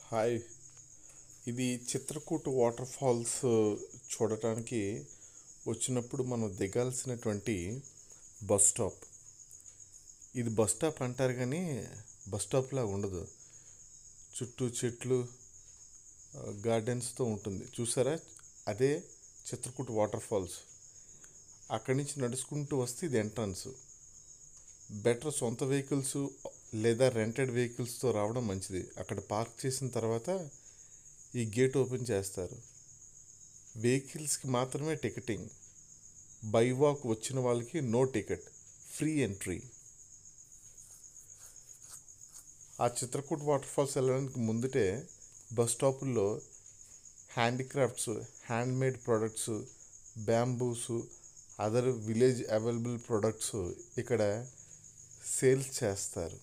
hi ఇది Chitrakoot water falls చూడటానికి వచ్చినప్పుడు మనం దిగాల్సినటువంటి బస్ స్టాప్ ఇది బస్ స్టాప్ అంటారు కానీ బస్ స్టాప్లా ఉండదు చుట్టూ చెట్లు గార్డెన్స్తో ఉంటుంది చూసారా అదే చిత్రకూట వాటర్ ఫాల్స్ అక్కడి నుంచి నడుచుకుంటూ వస్తే ఇది ఎంట్రన్స్ బెటర్ సొంత వెహికల్స్ లేదా రెంటెడ్ వెహికల్స్తో రావడం మంచిది అక్కడ పార్క్ చేసిన తర్వాత ఈ గేట్ ఓపెన్ చేస్తారు వెహికల్స్కి మాత్రమే టికెటింగ్ బై వాక్ వచ్చిన వాళ్ళకి నో టికెట్ ఫ్రీ ఎంట్రీ ఆ చిత్రకూట వాటర్ ఫాల్స్ వెళ్ళడానికి ముందుటే బస్ స్టాపుల్లో handicrafts handmade products bamboos other village available products ఇక్కడ సేల్స్ చేస్తారు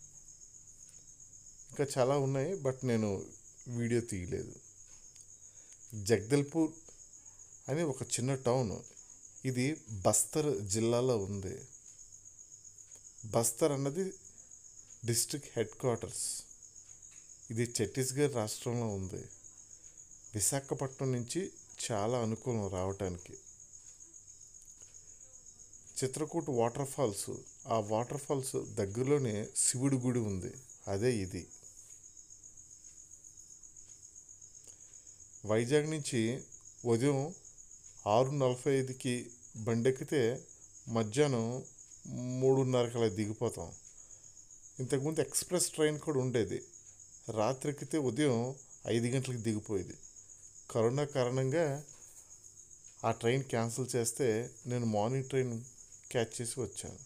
ఇంకా చాలా ఉన్నాయి బట్ నేను వీడియో తీయలేదు జగదల్పూర్ అని ఒక చిన్న టౌన్ ఇది బస్తర్ జిల్లాలో ఉంది బస్తర్ అన్నది డిస్ట్రిక్ట్ హెడ్ క్వార్టర్స్ ఇది ఛత్తీస్గఢ్ రాష్ట్రంలో ఉంది విశాఖపట్నం నుంచి చాలా అనుకూలం రావటానికి చిత్రకూట వాటర్ ఫాల్స్ ఆ వాటర్ ఫాల్స్ దగ్గరలోనే శివుడి గుడి ఉంది అదే ఇది వైజాగ్ నుంచి ఉదయం ఆరు నలభై ఐదుకి బండెక్కితే మధ్యాహ్నం మూడున్నరకి అలా దిగిపోతాం ఇంతకుముందు ఎక్స్ప్రెస్ ట్రైన్ కూడా ఉండేది రాత్రి ఎక్కితే ఉదయం ఐదు గంటలకు దిగిపోయేది కరోనా కారణంగా ఆ ట్రైన్ క్యాన్సిల్ చేస్తే నేను మార్నింగ్ ట్రైన్ క్యాచ్ చేసి వచ్చాను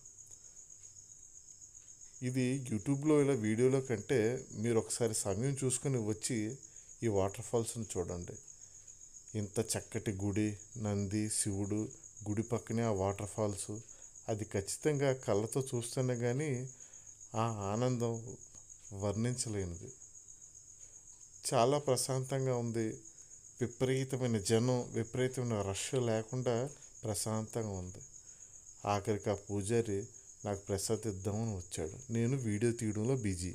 ఇది యూట్యూబ్లో ఇలా వీడియోలో కంటే మీరు ఒకసారి సమయం చూసుకొని వచ్చి ఈ వాటర్ ఫాల్స్ని చూడండి ఇంత చక్కటి గుడి నంది శివుడు గుడి పక్కనే ఆ వాటర్ ఫాల్స్ అది ఖచ్చితంగా కళ్ళతో చూస్తేనే కానీ ఆ ఆనందం వర్ణించలేనిది చాలా ప్రశాంతంగా ఉంది విపరీతమైన జనం విపరీతమైన రష్ లేకుండా ప్రశాంతంగా ఉంది ఆఖరికి ఆ పూజారి నాకు ప్రసాద్ ఇద్దామని వచ్చాడు నేను వీడియో తీయడంలో బిజీ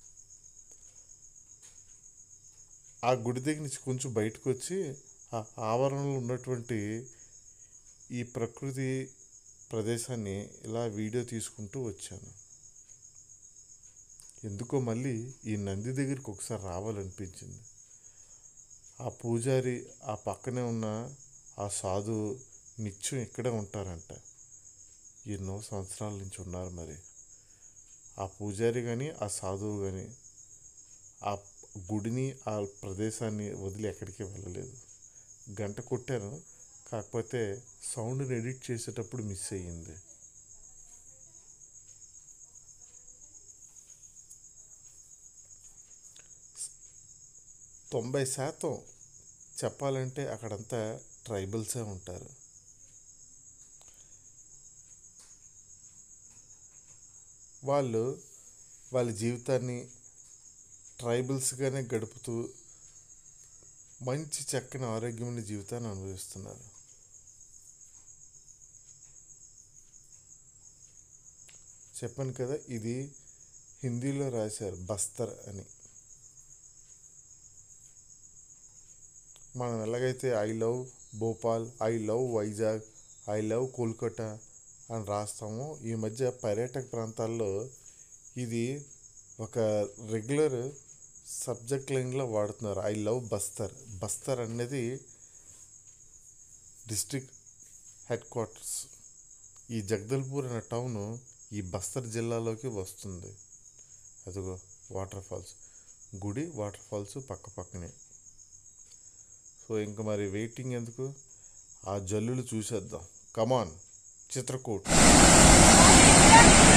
ఆ గుడి దగ్గర నుంచి కొంచెం బయటకు వచ్చి ఆ ఆవరణలో ఉన్నటువంటి ఈ ప్రకృతి ప్రదేశాన్ని ఇలా వీడియో తీసుకుంటూ వచ్చాను ఎందుకో మళ్ళీ ఈ నంది దగ్గరికి ఒకసారి రావాలనిపించింది ఆ పూజారి ఆ పక్కనే ఉన్న ఆ సాధువు నిత్యం ఇక్కడే ఉంటారంట ఎన్నో సంవత్సరాల నుంచి ఉన్నారు మరి ఆ పూజారి కానీ ఆ సాధువు కానీ ఆ గుడిని ఆ ప్రదేశాన్ని వదిలి ఎక్కడికి వెళ్ళలేదు గంట కొట్టాను కాకపోతే సౌండ్ని ఎడిట్ చేసేటప్పుడు మిస్ అయ్యింది తొంభై శాతం చెప్పాలంటే అక్కడంతా ట్రైబల్సే ఉంటారు వాళ్ళు వాళ్ళ జీవితాన్ని ట్రైబల్స్గానే గడుపుతూ మంచి చక్కని ఆరోగ్యమైన జీవితాన్ని అనుభవిస్తున్నారు చెప్పాను కదా ఇది హిందీలో రాశారు బస్తర్ అని మనం ఎలాగైతే I love Bhopal I love Vizag I love Kolkata అని రాస్తామో ఈ మధ్య పర్యాటక ప్రాంతాల్లో ఇది ఒక రెగ్యులర్ సబ్జెక్ట్ లైన్లో వాడుతున్నారు ఐ లవ్ బస్తర్ బస్తర్ అనేది డిస్ట్రిక్ట్ హెడ్ క్వార్టర్స్ ఈ జగదల్పూర్ అనే టౌన్ ఈ బస్తర్ జిల్లాలోకి వస్తుంది అదిగో వాటర్ ఫాల్స్ గుడి వాటర్ ఫాల్స్ పక్క పక్కనే సో ఇంక మరి వెయిటింగ్ ఎందుకు ఆ జల్లులు చూసేద్దాం కమాన్ చిత్రకూట్